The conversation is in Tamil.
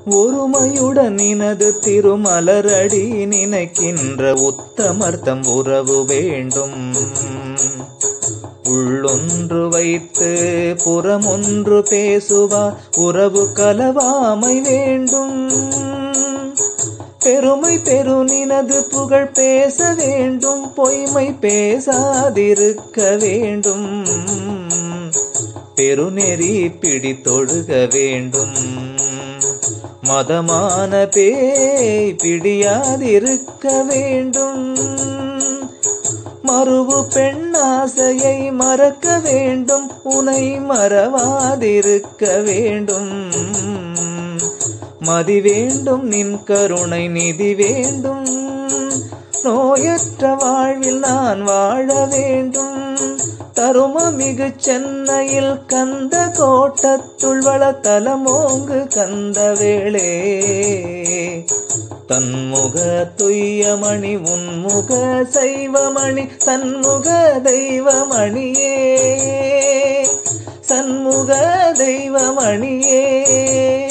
ஒருமையுடன் நினது திருமலரடி நினைக்கின்ற உத்தமர்த்தம் உறவு வேண்டும் உள்ளொன்று வைத்து புறமொன்று பேசுவார் உறவு கலவாமை வேண்டும் பெருமை பெரு நினது புகழ் பேச வேண்டும் பொய்மை பேசாதிருக்க வேண்டும் பெருநெறி பிடித்தொழுக வேண்டும் மதமான பேய் பிடியாதிருக்க வேண்டும் மறுவு பெண்ணாசையை மறக்க வேண்டும் உனை மறவாதிருக்க வேண்டும் மதி வேண்டும் நின் கருணை நிதி வேண்டும் நோயற்ற வாழ்வில் நான் வாழ வேண்டும் தரும மிகு சென்னையில் கந்த கோட்டத்துள் வளத்தலமோங்கு கந்த வேளே தன்முக துய்யமணி உன்முக சைவமணி சண்முக தெய்வமணியே சண்முக தெய்வமணியே